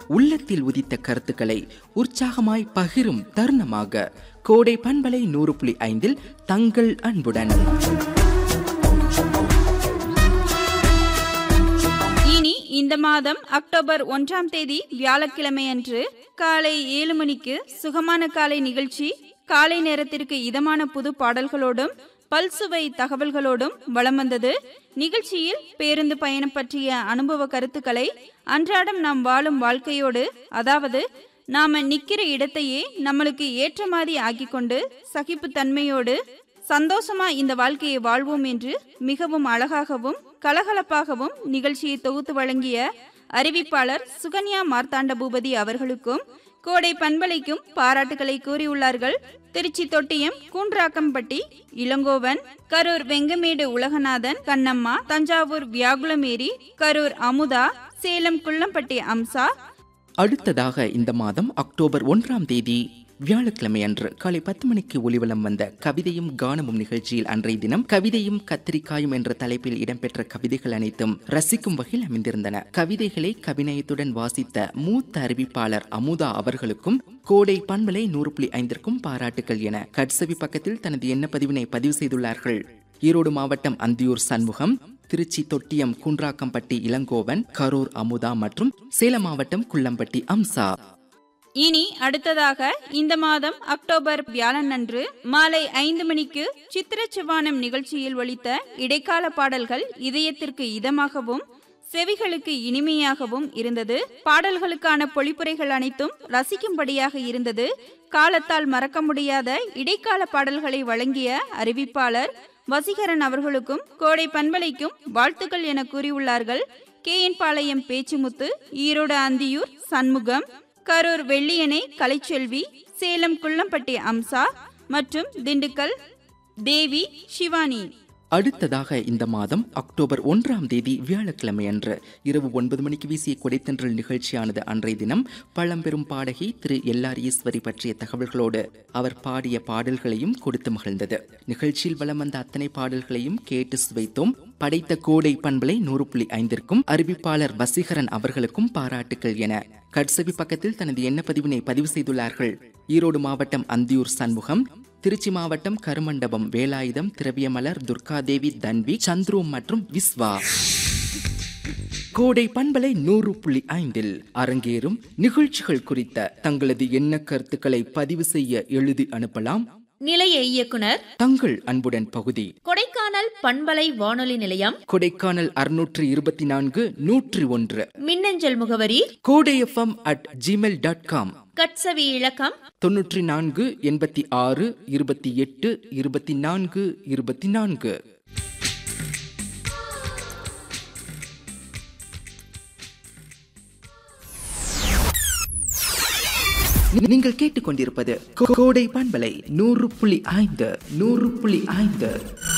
உள்ளத்தில் உதித்த கருத்துக்களை உற்சாகமாய் பகிரும் தருணமாக கோடை பண்பலை நூறு புள்ளி ஐந்தில் தங்கள் அன்புடன் இனி இந்த மாதம் அக்டோபர் ஒன்றாம் தேதி வியாழக்கிழமை அன்று காலை ஏழு மணிக்கு சுகமான காலை நிகழ்ச்சி காலை நேரத்திற்கு இதமான புது பாடல்களோடும் பல்சுவை தகவல்களோடும் வலம் வந்தது நிகழ்ச்சியில் பேருந்து பயணம் பற்றிய அனுபவ கருத்துக்களை அன்றாடம் நாம் வாழும் வாழ்க்கையோடு அதாவது நாம நிக்கிற இடத்தையே நம்மளுக்கு ஏற்ற மாதிரி ஆக்கிக்கொண்டு சகிப்புத்தன்மையோடு சந்தோஷமா இந்த வாழ்க்கையை வாழ்வோம் என்று மிகவும் அழகாகவும் கலகலப்பாகவும் நிகழ்ச்சியை தொகுத்து வழங்கிய அறிவிப்பாளர் சுகன்யா மார்த்தாண்ட பூபதி அவர்களுக்கும் கோடை பண்பலைக்கும் பாராட்டுகளை கூறியுள்ளார்கள் திருச்சி தொட்டியம் கூன்றாக்கம்பட்டி இளங்கோவன் கரூர் வெங்கமேடு உலகநாதன் கண்ணம்மா தஞ்சாவூர் வியாகுலமேரி கரூர் அமுதா சேலம் குள்ளம்பட்டி அம்சா அடுத்ததாக இந்த மாதம் அக்டோபர் ஒன்றாம் தேதி வியாழக்கிழமை அன்று காலை பத்து மணிக்கு ஒளிவலம் வந்த கவிதையும் கானமும் நிகழ்ச்சியில் அன்றைய தினம் கவிதையும் கத்திரிக்காயும் என்ற தலைப்பில் இடம்பெற்ற கவிதைகள் அனைத்தும் ரசிக்கும் வகையில் அமைந்திருந்தன கவிதைகளை கவிநயத்துடன் வாசித்த மூத்த அறிவிப்பாளர் அமுதா அவர்களுக்கும் கோடை பண்பலை நூறு புள்ளி ஐந்திற்கும் பாராட்டுகள் என கட்சவி பக்கத்தில் தனது எண்ண பதிவினை பதிவு செய்துள்ளார்கள் ஈரோடு மாவட்டம் அந்தியூர் சண்முகம் திருச்சி தொட்டியம் குன்றாக்கம்பட்டி இளங்கோவன் கரூர் அமுதா மற்றும் சேலம் மாவட்டம் குள்ளம்பட்டி அம்சா இனி அடுத்ததாக இந்த மாதம் அக்டோபர் வியாழன் அன்று மாலை ஐந்து மணிக்கு சித்திர சிவானம் நிகழ்ச்சியில் ஒலித்த இடைக்கால பாடல்கள் இதயத்திற்கு இதமாகவும் செவிகளுக்கு இனிமையாகவும் இருந்தது பாடல்களுக்கான பொழிப்புரைகள் அனைத்தும் ரசிக்கும்படியாக இருந்தது காலத்தால் மறக்க முடியாத இடைக்கால பாடல்களை வழங்கிய அறிவிப்பாளர் வசீகரன் அவர்களுக்கும் கோடை பண்பலைக்கும் வாழ்த்துக்கள் என கூறியுள்ளார்கள் கே என் பாளையம் பேச்சுமுத்து ஈரோடு அந்தியூர் சண்முகம் கரூர் வெள்ளியணை கலைச்செல்வி சேலம் குள்ளம்பட்டி அம்சா மற்றும் திண்டுக்கல் தேவி சிவானி அடுத்ததாக இந்த மாதம் அக்டோபர் ஒன்றாம் தேதி வியாழக்கிழமை அன்று இரவு ஒன்பது மணிக்கு வீசிய கொடைத்தன்றல் நிகழ்ச்சியானது அன்றைய தினம் பழம்பெரும் பாடகி திரு எல்ஆர் ஈஸ்வரி பற்றிய தகவல்களோடு அவர் பாடிய பாடல்களையும் கொடுத்து மகிழ்ந்தது நிகழ்ச்சியில் வலம் வந்த அத்தனை பாடல்களையும் கேட்டு சுவைத்தோம் படைத்த கோடை பண்பலை நூறு புள்ளி ஐந்திற்கும் அறிவிப்பாளர் வசீகரன் அவர்களுக்கும் பாராட்டுகள் என கட்சவி பக்கத்தில் தனது எண்ண பதிவினை பதிவு செய்துள்ளார்கள் ஈரோடு மாவட்டம் அந்தியூர் சண்முகம் திருச்சி மாவட்டம் கருமண்டபம் வேலாயுதம் திரவியமலர் துர்காதேவி தன்வி சந்துரு மற்றும் விஸ்வா கோடை பண்பலை நூறு புள்ளி ஐந்தில் அரங்கேறும் நிகழ்ச்சிகள் குறித்த தங்களது எண்ண கருத்துக்களை பதிவு செய்ய எழுதி அனுப்பலாம் நிலைய இயக்குனர் தங்கள் அன்புடன் பகுதி கொடைக்கானல் பண்பலை வானொலி நிலையம் கொடைக்கானல் அறுநூற்று இருபத்தி நான்கு நூற்றி ஒன்று மின்னஞ்சல் முகவரி Kodai FM at gmail dot com கட்சவி இலக்கம் தொன்னூற்றி நான்கு எண்பத்தி ஆறு இருபத்தி எட்டு இருபத்தி நான்கு இருபத்தி நான்கு நீங்கள் கேட்டுக்கொண்டிருப்பது கோ- கோடை பண்பலை நூறு புள்ளி ஐந்து நூறு புள்ளி ஐந்து